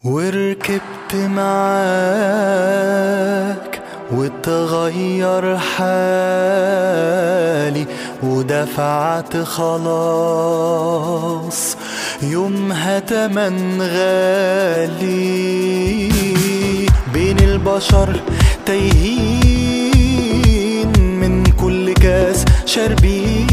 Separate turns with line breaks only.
وركبت معاك وتغير حالي ودفعت خلاص يومها تمن غالي بين البشر تايهين من كل كاس شاربين